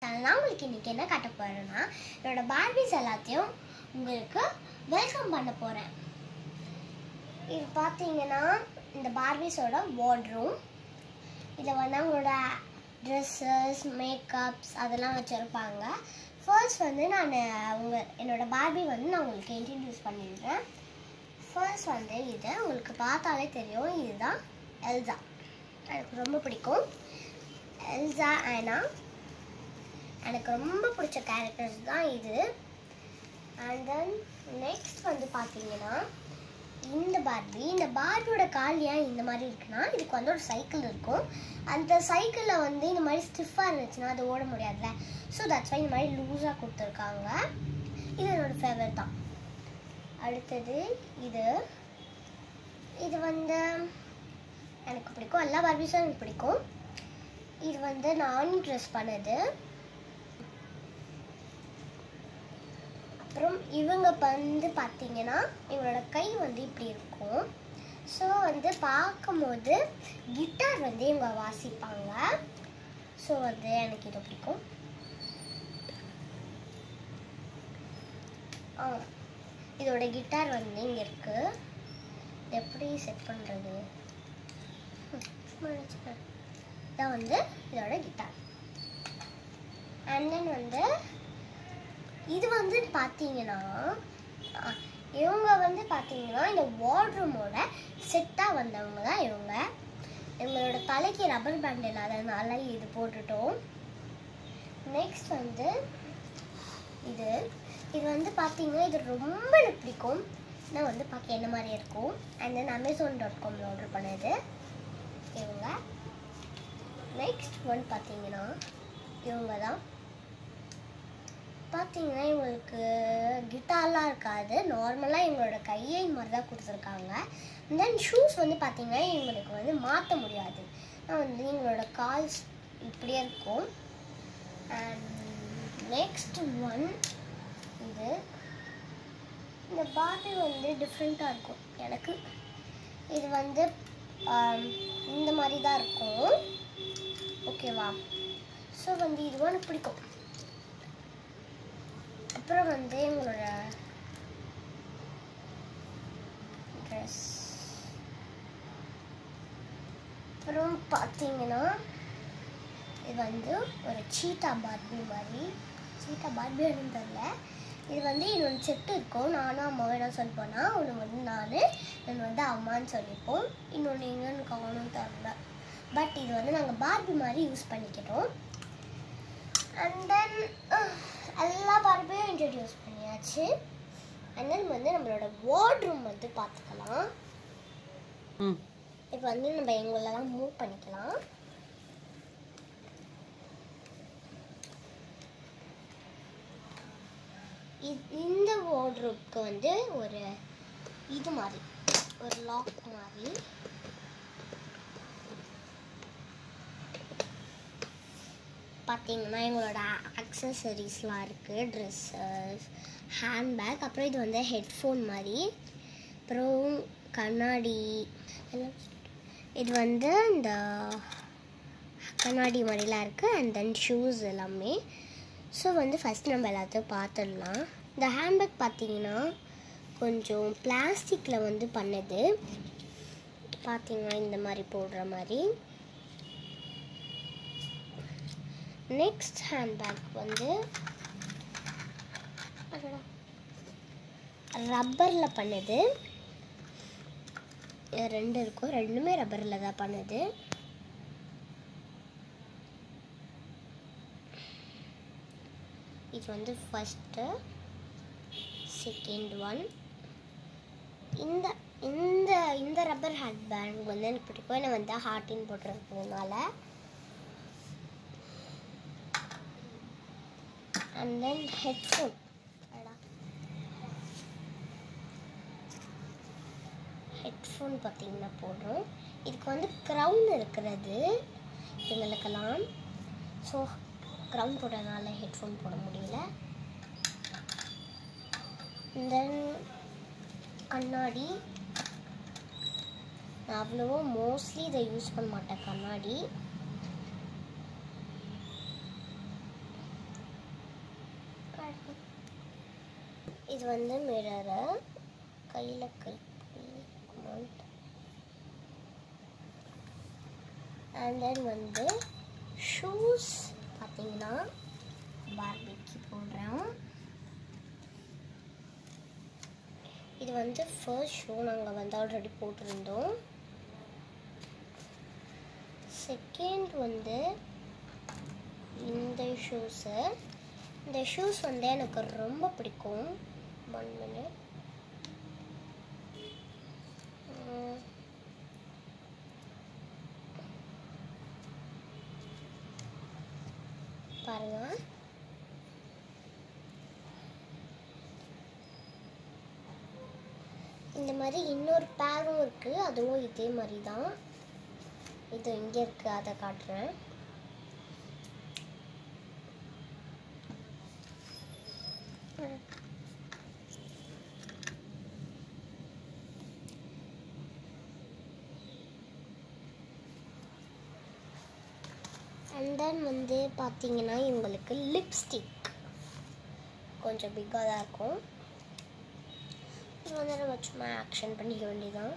channel நான் உங்களுக்கு இன்னைக்கு என்ன காட்ட போறேன்னா என்னோட பார்பிஸ் எல்லாத்தையும் உங்களுக்கு வெல்கம் பண்ண போறேன் இது பார்த்தீங்கன்னா இந்த பார்பிஸோட வார்ட்ரூம் இதில் வந்து அவங்களோட ட்ரெஸ்ஸஸ் மேக்கப்ஸ் அதெல்லாம் வச்சுருப்பாங்க ஃபர்ஸ்ட் வந்து நான் அவங்க என்னோட பார்பி வந்து நான் உங்களுக்கு இன்ட்ரடியூஸ் பண்ணிடுறேன் ஃபர்ஸ்ட் வந்து இது உங்களுக்கு பார்த்தாலே தெரியும் இதுதான் எல்சா எனக்கு ரொம்ப பிடிக்கும் எல்சா ஆனா எனக்கு ரொம்ப பிடிச்ச கேரக்டர்ஸ் தான் இது அண்ட் தென் நெக்ஸ்ட் வந்து பார்த்தீங்கன்னா இந்த பார்பி இந்த பார்பியோட கால் ஏன் இந்த மாதிரி இருக்குன்னா இதுக்கு வந்து ஒரு சைக்கிள் இருக்கும் அந்த சைக்கிளில் வந்து இந்த மாதிரி ஸ்டிஃபாக இருந்துச்சுன்னா அது ஓட முடியாதுல்ல ஸோ தட்ஸ் வை இந்த மாதிரி லூஸாக கொடுத்துருக்காங்க இது என்னோட ஃபேவரட் தான் அடுத்தது இது இது வந்து எனக்கு பிடிக்கும் எல்லா பார்பிஸும் எனக்கு பிடிக்கும் இது வந்து நான் ட்ரெஸ் பண்ணது அப்புறம் இவங்க வந்து பார்த்தீங்கன்னா இவங்களோட கை வந்து இப்படி இருக்கும் ஸோ வந்து பார்க்கும்போது கிட்டார் வந்து இவங்க வாசிப்பாங்க ஸோ வந்து எனக்கு இது பிடிக்கும் ஆ இதோட கிட்டார் வந்து இங்கே இருக்கு இது எப்படி செட் பண்ணுறது இதான் வந்து இதோட கிட்டார் அண்ட் தென் வந்து இது வந்து பார்த்தீங்கன்னா அஹ், இவங்க வந்து பார்த்தீங்கன்னா இந்த வார்ட்ரூமோட செட்டாக வந்தவங்க தான் இவங்க இவங்களோட தலைக்கு ரப்பர் பேண்ட் இல்லாததுனால இது போட்டுட்டோம் நெக்ஸ்ட் வந்து இது இது வந்து பார்த்தீங்கன்னா இது ரொம்ப எனக்கு பிடிக்கும் நான் வந்து பார்க்க என்ன மாதிரி இருக்கும் அண்ட் தென் அமேசான் டாட் காமில் ஆர்டர் பண்ணது இவங்க நெக்ஸ்ட் ஒன் பார்த்தீங்கன்னா இவங்க தான் பார்த்தீங்கன்னா இவங்களுக்கு கிட்டார்லாம் இருக்காது நார்மலாக இவங்களோட கையை இந்த மாதிரி தான் கொடுத்துருக்காங்க தென் ஷூஸ் வந்து பார்த்தீங்கன்னா இவங்களுக்கு வந்து மாற்ற முடியாது ஆனால் வந்து இவங்களோட கால்ஸ் இப்படியே இருக்கும் அண்ட் நெக்ஸ்ட் ஒன் இது இந்த பார்பி வந்து டிஃப்ரெண்ட்டாக இருக்கும் எனக்கு இது வந்து ஆம், இந்த மாதிரி தான் இருக்கும் ஓகேவா ஸோ வந்து இதுவும் எனக்கு பிடிக்கும் அப்புறம் வந்து எங்களோட ட்ரெஸ் அப்புறம் பார்த்தீங்கன்னா இது வந்து ஒரு சீட்டா பார்பி மாதிரி சீட்டா பார்பி தெரியல இது வந்து இன்னொன்று செட்டு இருக்கும் நானும் அம்மாவும் என்ன சொல்லிப்போனா ஒன்று வந்து நான் இன்னொன்று வந்து அம்மான்னு சொல்லிப்போம் இன்னொன்று எங்கன்னு காணும் தெரில பட் இது வந்து நாங்கள் பார்பி மாதிரி யூஸ் பண்ணிக்கிட்டோம் அண்ட் தென் எல்லா பார்பியும் இன்ட்ரடியூஸ் பண்ணியாச்சு அண்ட் தென் வந்து நம்மளோட வார்ட்ரூம் வந்து பார்த்துக்கலாம் ம் இப்போ வந்து நம்ம எங்களெல்லாம் மூவ் பண்ணிக்கலாம் இ- இந்த வார்ட்ரூப்க்கு வந்து ஒரு இது மாதிரி ஒரு லாக் மாதிரி பார்த்தீங்கன்னா எங்களோட அக்சசரிஸ்லாம் இருக்குது ட்ரெஸ்ஸஸ் ஹேண்ட்பேக் அப்புறம் இது வந்து ஹெட்ஃபோன் மாதிரி அப்புறம் கண்ணாடி எல்லாம் இது வந்து இந்த கண்ணாடி மாதிரிலாம் இருக்குது அண்ட் தென் ஷூஸ் எல்லாமே ஸோ வந்து ஃபஸ்ட் நம்ம எல்லாத்தையும் பார்த்துடலாம் இந்த ஹேண்ட்பேக் பார்த்தீங்கன்னா கொஞ்சம் பிளாஸ்டிக்கில் வந்து பண்ணது பார்த்தீங்கன்னா இந்த மாதிரி போடுற மாதிரி நெக்ஸ்ட் ஹேண்ட்பேக் வந்து ரப்பரில் பண்ணது இது ரெண்டு இருக்கும் ரெண்டுமே ரப்பரில் தான் பண்ணுது இது வந்து ஃபஸ்ட்டு செகண்ட் ஒன் இந்த இந்த இந்த ரப்பர் ஹேண்ட் பேண்ட் வந்து எனக்கு பிடிக்கும் ஏன்னா வந்து ஹார்ட்டின் போட்டிருக்கிறதுனால அண்ட் தென் ஹெட்ஃபோன் ஹெட்ஃபோன் பார்த்தீங்கன்னா போடுறோம் இதுக்கு வந்து க்ரௌன் இருக்கிறது எங்களுக்கெல்லாம் ஸோ க்ரௌன் போட்டதுனால ஹெட்ஃபோன் போட முடியல தென் கண்ணாடி நான் அவ்வளவோ மோஸ்ட்லி இதை யூஸ் பண்ண மாட்டேன் கண்ணாடி இது வந்து மிரரு கையில் கை அண்ட் தென் வந்து ஷூஸ் பார்த்தீங்கன்னா பார்பிக்கு போடுறேன் இது வந்து ஃபர்ஸ்ட் ஷூ நாங்கள் வந்து ஆல்ரெடி போட்டிருந்தோம் செகண்ட் வந்து இந்த ஷூஸு இந்த ஷூஸ் வந்து எனக்கு ரொம்ப பிடிக்கும் ஒன் மினிட் பாருங்க இந்த மாதிரி இன்னொரு பேரும் இருக்கு அதுவும் இதே மாதிரி தான் இது இங்கே இருக்கு அதை காட்டுறேன் அண்ட் தென் வந்து பார்த்தீங்கன்னா இவங்களுக்கு லிப்ஸ்டிக் கொஞ்சம் பிக்காக தான் இருக்கும் இது வந்து நம்ம சும்மா ஆக்ஷன் பண்ணிக்க வேண்டியதான்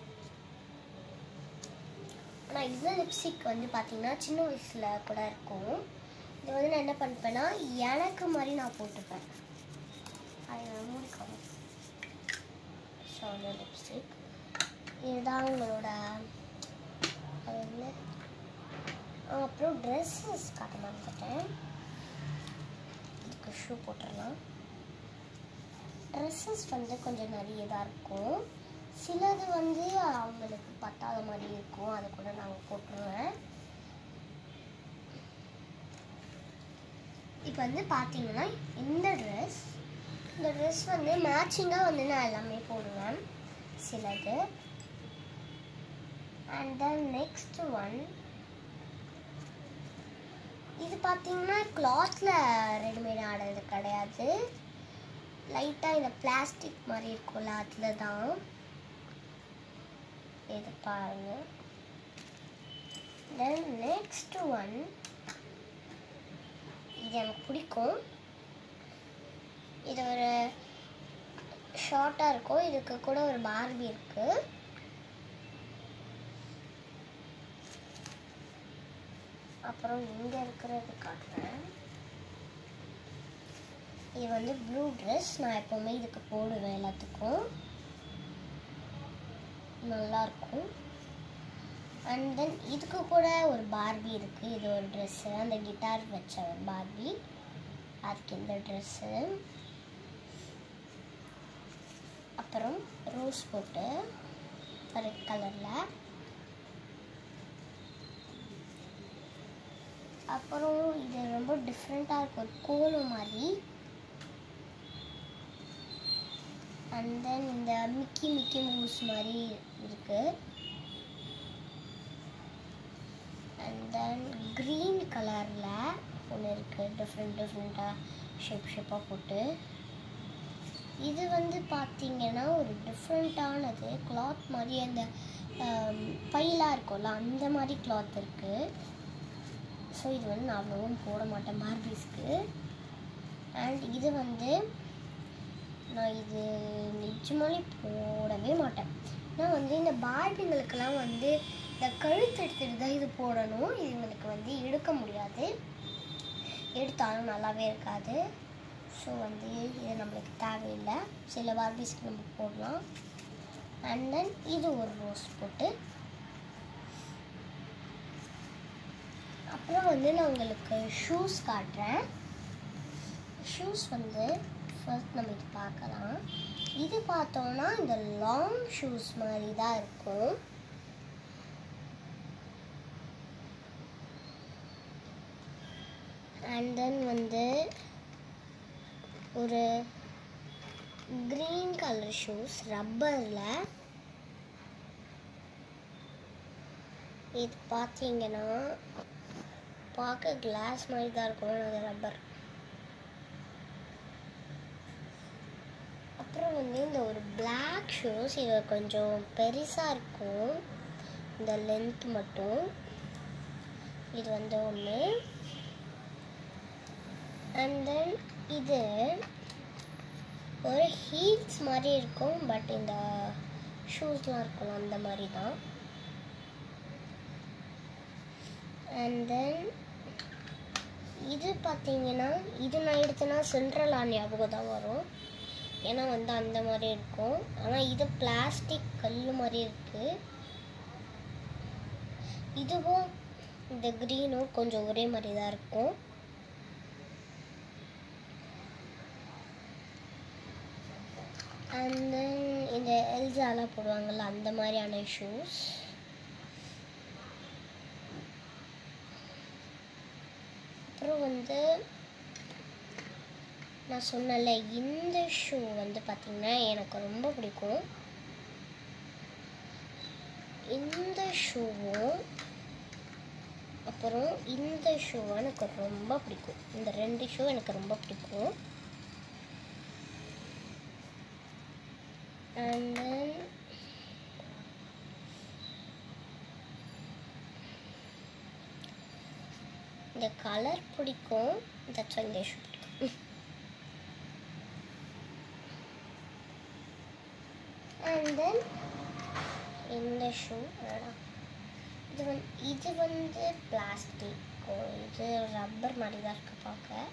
ஆனால் இந்த லிப்ஸ்டிக் வந்து பார்த்தீங்கன்னா சின்ன வயசில் கூட இருக்கும் இது வந்து நான் என்ன பண்ணிப்பேன்னா எனக்கு மாதிரி நான் போட்டுப்பேன் அதை நான் மூடிக்கணும் ஸோ அந்த லிப்ஸ்டிக் இதுதான் உங்களோட அது வந்து ஆ, அப்புறம் ட்ரெஸ்ஸஸ் காட்ட மறந்துட்டேன் இதுக்கு ஷூ போட்டுடலாம் ட்ரெஸ்ஸஸ் வந்து கொஞ்சம் நிறைய தான் இருக்கும் சிலது வந்து அவங்களுக்கு பத்தாத மாதிரி இருக்கும் அதை கூட நாங்கள் போட்டுருவேன் இப்போ வந்து பார்த்தீங்கன்னா இந்த ட்ரெஸ் இந்த ட்ரெஸ் வந்து மேட்சிங்காக வந்து நான் எல்லாமே போடுவேன் சிலது அண்ட் தென் நெக்ஸ்ட் ஒன் இது பார்த்தீங்கன்னா கிளாத்தில் ரெடிமேட் ஆனது கிடையாது லைட்டாக இந்த பிளாஸ்டிக் மாதிரி இருக்கும்ல அதில் தான் இது பாருங்க தென் நெக்ஸ்ட் ஒன் இது எனக்கு பிடிக்கும் இது ஒரு ஷார்ட்டாக இருக்கும் இதுக்கு கூட ஒரு பார்பி இருக்குது அப்புறம் இங்கே இருக்கிறது காட்டுறேன் இது வந்து ப்ளூ ட்ரெஸ் நான் எப்போவுமே இதுக்கு போடுவேன் எல்லாத்துக்கும் நல்லா இருக்கும் அண்ட் தென் இதுக்கு கூட ஒரு பார்பி இருக்குது இது ஒரு ட்ரெஸ்ஸு அந்த கிட்டார் வச்ச ஒரு பார்பி அதுக்கு இந்த ட்ரெஸ்ஸு அப்புறம் ரோஸ் போட்டு ரெட் கலரில் அப்புறம் இது ரொம்ப டிஃப்ரெண்ட்டாக இருக்கும் ஒரு கோலம் மாதிரி அண்ட் தென் இந்த மிக்கி மிக்கி மூஸ் மாதிரி இருக்கு அண்ட் தென் க்ரீன் கலரில் ஒன்று இருக்குது டிஃப்ரெண்ட் டிஃப்ரெண்ட்டாக ஷேப் ஷேப்பாக போட்டு இது வந்து பார்த்தீங்கன்னா ஒரு டிஃப்ரெண்ட்டானது கிளாத் மாதிரி அந்த ஆம், பையெல்லாம் இருக்கும்ல அந்த மாதிரி கிளாத் இருக்குது ஸோ இது வந்து நான் அவ்வளோவும் போட மாட்டேன் பார்பிஸ்க்கு அண்ட் இது வந்து நான் இது நிஜமாலே போடவே மாட்டேன் நான் வந்து இந்த பார்பிங்களுக்கெல்லாம் வந்து இந்த கழுத்து எடுத்துட்டு தான் இது போடணும் இதுங்களுக்கு வந்து எடுக்க முடியாது எடுத்தாலும் நல்லாவே இருக்காது ஸோ வந்து இது நம்மளுக்கு தேவையில்லை சில பார்பிஸ்க்கு நம்ம போடலாம் அண்ட் தென் இது ஒரு ரோஸ் போட்டு அப்புறம் வந்து நான் உங்களுக்கு ஷூஸ் காட்டுறேன் ஷூஸ் வந்து ஃபர்ஸ்ட் நம்ம இது பார்க்கலாம் இது பார்த்தோம்னா இந்த லாங் ஷூஸ் மாதிரி தான் இருக்கும் அண்ட் தென் வந்து ஒரு க்ரீன் கலர் ஷூஸ் ரப்பரில் இது பார்த்தீங்கன்னா பார்க்க கிளாஸ் மாதிரி தான் இருக்கும் ஆனா அது ரப்பர் அப்புறம் வந்து இந்த ஒரு Black ஷூஸ் இது கொஞ்சம் பெருசாக இருக்கும் இந்த லென்த் மட்டும் இது வந்து ஒன்று அண்ட் தென் இது ஒரு ஹீல்ஸ் மாதிரி இருக்கும் பட் இந்த ஷூஸ்லாம் இருக்கும் அந்த மாதிரி தான் அண்ட் தென் இது பார்த்தீங்கன்னா இது நான் எடுத்தேன்னா சென்ட்ரல் ஞாபகம் தான் வரும் ஏன்னா வந்து அந்த மாதிரி இருக்கும் ஆனால் இது பிளாஸ்டிக் கல் மாதிரி இருக்குது இதுவும் இந்த க்ரீனும் கொஞ்சம் ஒரே மாதிரி தான் இருக்கும் அண்ட் தென் இந்த எல்ஜாலாம் போடுவாங்கள்ல அந்த மாதிரியான ஷூஸ் அப்புறம் வந்து நான் சொன்னல இந்த ஷூ வந்து பார்த்திங்கன்னா எனக்கு ரொம்ப பிடிக்கும் இந்த ஷூவும் அப்புறம் இந்த ஷூவும் எனக்கு ரொம்ப பிடிக்கும் இந்த ரெண்டு ஷூ எனக்கு ரொம்ப பிடிக்கும் அண்ட் தென் இந்த கலர் பிடிக்கும் தட்ஸ் இந்த ஷூ பிடிக்கும் அண்ட் தென் இந்த ஷூ இது வந்து இது வந்து பிளாஸ்டிக் இது ரப்பர் மாதிரி தான் இருக்கு பார்க்க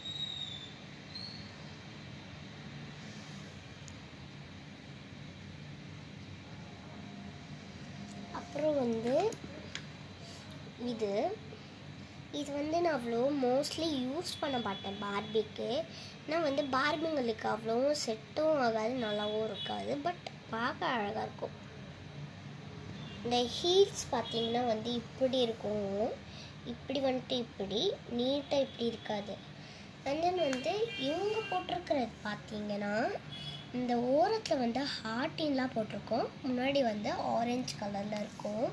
அப்புறம் வந்து இது இது வந்து நான் அவ்வளோ மோஸ்ட்லி யூஸ் பண்ண மாட்டேன் பார்பிக்கு நான் வந்து பார்பிங்களுக்கு அவ்வளோவும் செட்டும் ஆகாது நல்லாவும் இருக்காது பட் பார்க்க அழகாக இருக்கும் இந்த ஹீல்ஸ் பார்த்தீங்கன்னா வந்து இப்படி இருக்கும் இப்படி வந்துட்டு இப்படி நீட்டாக இப்படி இருக்காது அண்ட் தென் வந்து இவங்க போட்டிருக்கிறது பார்த்தீங்கன்னா இந்த ஓரத்தில் வந்து ஹார்டின்லாம் போட்டிருக்கோம் முன்னாடி வந்து ஆரஞ்சு கலரில் இருக்கும்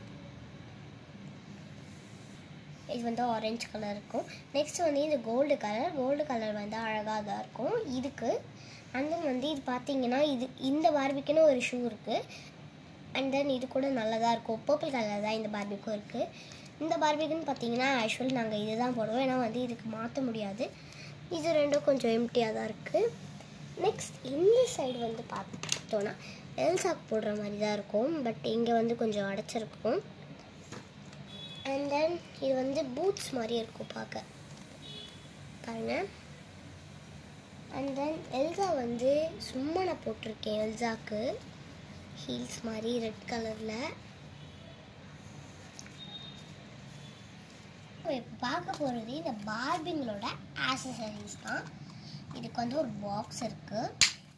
இது வந்து ஆரஞ்சு கலர் இருக்கும் நெக்ஸ்ட் வந்து இந்த கோல்டு கலர் கோல்டு கலர் வந்து அழகாக தான் இருக்கும் இதுக்கு அண்ட் தென் வந்து இது பார்த்தீங்கன்னா இது இந்த பார்பிக்குன்னு ஒரு ஷூ இருக்குது அண்ட் தென் இது கூட நல்லதாக இருக்கும் பர்பிள் கலர் தான் இந்த பார்பிக்கும் இருக்குது இந்த பார்பிக்குன்னு பார்த்தீங்கன்னா ஆக்சுவலி நாங்கள் இதுதான் போடுவோம் ஏன்னா வந்து இதுக்கு மாற்ற முடியாது இது ரெண்டும் கொஞ்சம் எம்டியாக தான் இருக்குது நெக்ஸ்ட் இந்த சைடு வந்து பார்த்தோன்னா எல்சாக் போடுற மாதிரி தான் இருக்கும் பட் இங்கே வந்து கொஞ்சம் அடைச்சிருக்கும் அண்ட் தென் இது வந்து பூட்ஸ் மாதிரி இருக்கும் பார்க்க பாருங்க அண்ட் தென் எல்சா வந்து சும்மா நான் போட்டிருக்கேன் எல்சாக்கு ஹீல்ஸ் மாதிரி ரெட் கலரில் இப்போ பார்க்க போகிறது இந்த பார்பிங்களோட ஆக்சசரிஸ் தான் இதுக்கு வந்து ஒரு பாக்ஸ் இருக்குது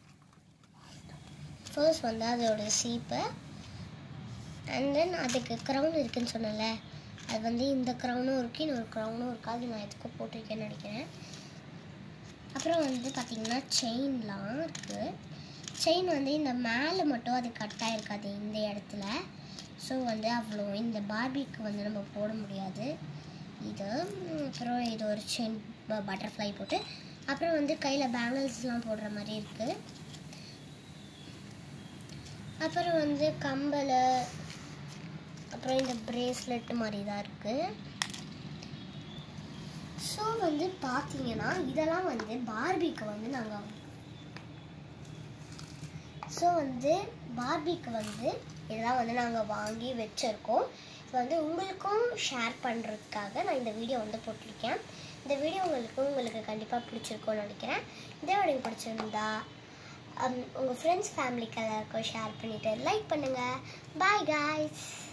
ஃபர்ஸ்ட் வந்து அதோட சீப்பு அண்ட் தென் அதுக்கு க்ரௌன் இருக்குன்னு சொன்னல அது வந்து இந்த க்ரௌனும் இருக்குது இன்னொரு க்ரௌனும் இருக்குது அது நான் எதுக்கு போட்டிருக்கேன்னு நினைக்கிறேன் அப்புறம் வந்து பார்த்திங்கன்னா செயின்லாம் இருக்குது செயின் வந்து இந்த மேலே மட்டும் அது கட்டாக இருக்காது இந்த இடத்துல ஸோ வந்து அவ்வளோ இந்த பார்பிக்கு வந்து நம்ம போட முடியாது இது ம், அப்புறம் இது ஒரு செயின் பட்டர்ஃப்ளை போட்டு அப்புறம் வந்து கையில் பேங்கிள்ஸ்லாம் போடுற மாதிரி இருக்குது அப்புறம் வந்து கம்பல் அப்புறம் இந்த பிரேஸ்லெட் மாதிரி தான் இருக்குது ஸோ வந்து பார்த்தீங்கன்னா இதெல்லாம் வந்து பார்பிக்கு வந்து நாங்கள் ஸோ வந்து பார்பிக்கு வந்து இதெல்லாம் வந்து நாங்கள் வாங்கி வச்சுருக்கோம் இது வந்து உங்களுக்கும் ஷேர் பண்ணுறதுக்காக நான் இந்த வீடியோ வந்து போட்டிருக்கேன் இந்த வீடியோ உங்களுக்கு உங்களுக்கு கண்டிப்பாக பிடிச்சிருக்கும்னு நினைக்கிறேன் இந்த வீடியோ பிடிச்சிருந்தா உங்கள் ஃப்ரெண்ட்ஸ் ஃபேமிலிக்கு எல்லாருக்கும் ஷேர் பண்ணிவிட்டு லைக் பண்ணுங்கள் பாய் காய்ஸ்